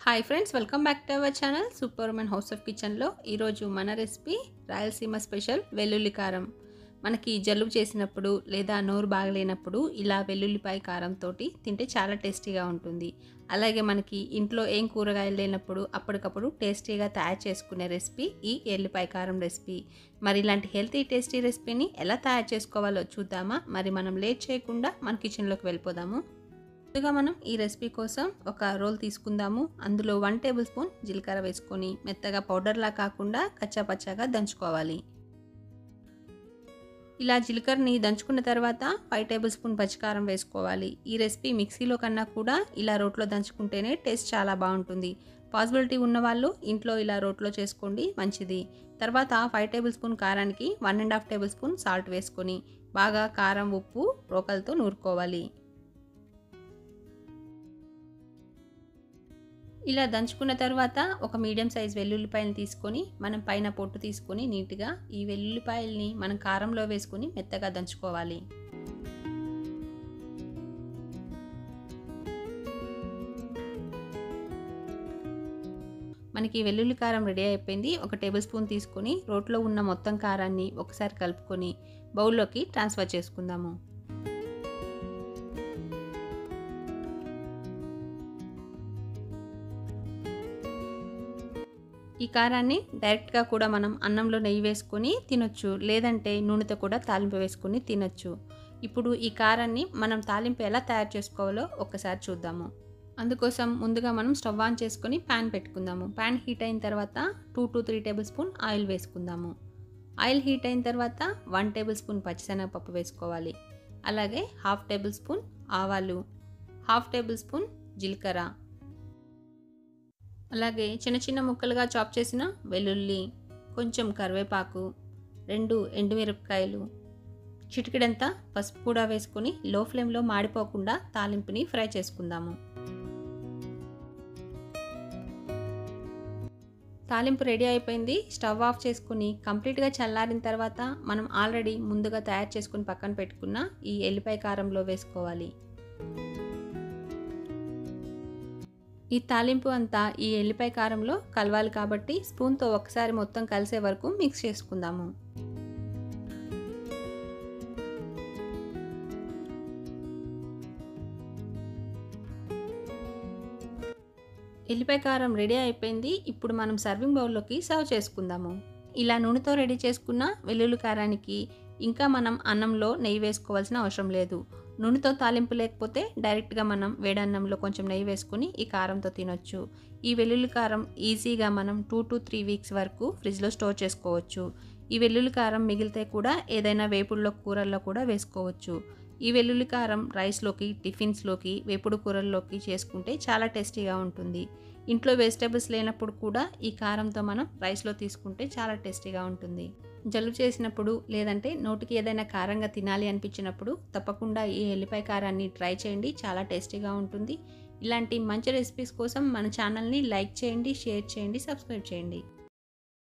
hi friends welcome back to our channel super women house of కిచెన్లో ఈరోజు మన recipe Rayalaseema special వెల్లుల్లి కారం మనకి జలుబు చేసినప్పుడు లేదా నోరు బాగలేనప్పుడు ఇలా వెల్లుల్లిపాయ కారంతో తింటే చాలా టేస్టీగా ఉంటుంది అలాగే మనకి ఇంట్లో ఏం కూరగాయలు లేనప్పుడు అప్పటికప్పుడు టేస్టీగా తయారు చేసుకునే రెసిపీ ఈ ఎల్లిపాయ కారం రెసిపీ మరి ఇలాంటి హెల్తీ టేస్టీ రెసిపీని ఎలా తయారు చేసుకోవాలో చూద్దామా మరి మనం లేట్ చేయకుండా మన కిచెన్లోకి వెళ్ళిపోదాము ముందుగా మనం ఈ రెసిపీ కోసం ఒక రోల్ తీసుకుందాము అందులో వన్ టేబుల్ స్పూన్ జీలకర్ర వేసుకొని మెత్తగా పౌడర్లా కాకుండా కచ్చాపచ్చాగా దంచుకోవాలి ఇలా జీలకర్రని దంచుకున్న తర్వాత ఫైవ్ టేబుల్ స్పూన్ పచ్చికారం వేసుకోవాలి ఈ రెసిపీ మిక్సీలో కన్నా కూడా ఇలా రోట్లో దంచుకుంటేనే టేస్ట్ చాలా బాగుంటుంది పాసిబిలిటీ ఉన్న వాళ్ళు ఇంట్లో ఇలా రోట్లో చేసుకోండి మంచిది తర్వాత ఫైవ్ టేబుల్ స్పూన్ కారానికి one and half tablespoon salt వేసుకొని బాగా కారం ఉప్పు రోకలతో నూరుకోవాలి ఇలా దంచుకున్న తర్వాత ఒక మీడియం సైజ్ వెల్లుల్లిపాయలు తీసుకొని మనం పైన పొట్టు తీసుకొని నీట్గా ఈ వెల్లుల్లిపాయల్ని మనం కారంలో వేసుకొని మెత్తగా దంచుకోవాలి మనకి వెల్లుల్లి కారం రెడీ అయిపోయింది ఒక టేబుల్ స్పూన్ తీసుకొని రోట్లో ఉన్న మొత్తం కారాన్ని ఒకసారి కలుపుకొని బౌల్లోకి ట్రాన్స్ఫర్ చేసుకుందాము ఈ కారాన్ని డైరెక్ట్గా కూడా మనం అన్నంలో నెయ్యి వేసుకొని తినొచ్చు లేదంటే నూనెతో కూడా తాలింపు వేసుకొని తినొచ్చు ఇప్పుడు ఈ కారాన్ని మనం తాలింపు ఎలా తయారు చేసుకోవాలో ఒక్కసారి చూద్దాము అందుకోసం ముందుగా మనం స్టవ్ ఆన్ చేసుకొని ప్యాన్ పెట్టుకుందాము ప్యాన్ హీట్ అయిన తర్వాత two to three tablespoon oil వేసుకుందాము ఆయిల్ హీట్ అయిన తర్వాత వన్ టేబుల్ స్పూన్ పచ్చిశనగపప్పు వేసుకోవాలి అలాగే హాఫ్ టేబుల్ స్పూన్ ఆవాలు హాఫ్ టేబుల్ స్పూన్ జీలకర్ర అలాగే చిన్న చిన్న ముక్కలుగా చాప్ చేసిన వెల్లుల్లి కొంచెం కరివేపాకు రెండు ఎండుమిరపకాయలు చిటికెడంతా పసుపు కూడా వేసుకొని లో ఫ్లేమ్లో మాడిపోకుండా తాలింపుని ఫ్రై చేసుకుందాము తాలింపు రెడీ అయిపోయింది స్టవ్ ఆఫ్ చేసుకుని కంప్లీట్గా చల్లారిన తర్వాత మనం ఆల్రెడీ ముందుగా తయారు చేసుకుని పక్కన పెట్టుకున్న ఈ ఎల్లిపాయ కారంలో వేసుకోవాలి ఈ తాలింపు అంతా ఈ ఎల్లిపాయ కారంలో కలవాలి కాబట్టి స్పూన్తో ఒకసారి మొత్తం కలిసే వరకు మిక్స్ చేసుకుందాము ఎల్లిపాయ కారం రెడీ అయిపోయింది ఇప్పుడు మనం సర్వింగ్ బౌల్లోకి సర్వ్ చేసుకుందాము ఇలా నూనెతో రెడీ చేసుకున్న వెల్లుల్లి కారానికి ఇంకా మనం అన్నంలో నెయ్యి వేసుకోవాల్సిన అవసరం లేదు నూనెతో తాలింపు లేకపోతే డైరెక్ట్గా మనం వేడన్నంలో కొంచెం నెయ్యి వేసుకుని ఈ కారంతో తినొచ్చు ఈ వెల్లుల్లి కారం ఈజీగా మనం టూ టు త్రీ వీక్స్ వరకు ఫ్రిడ్జ్లో స్టోర్ చేసుకోవచ్చు ఈ వెల్లుల్లి కారం మిగిలితే కూడా ఏదైనా వేపుడులో కూరల్లో కూడా వేసుకోవచ్చు ఈ వెల్లుల్లి కారం రైస్లోకి టిఫిన్స్లోకి వేపుడు కూరల్లోకి చేసుకుంటే చాలా టేస్టీగా ఉంటుంది ఇంట్లో వెజిటేబుల్స్ లేనప్పుడు కూడా ఈ కారంతో మనం రైస్లో తీసుకుంటే చాలా టేస్టీగా ఉంటుంది జలుబు చేసినప్పుడు లేదంటే నోటికి ఏదైనా కారంగా తినాలి అనిపించినప్పుడు తప్పకుండా ఈ ఎల్లిపాయ కారాన్ని ట్రై చేయండి చాలా టేస్టీగా ఉంటుంది ఇలాంటి మంచి రెసిపీస్ కోసం మన ఛానల్ని లైక్ చేయండి షేర్ చేయండి సబ్స్క్రైబ్ చేయండి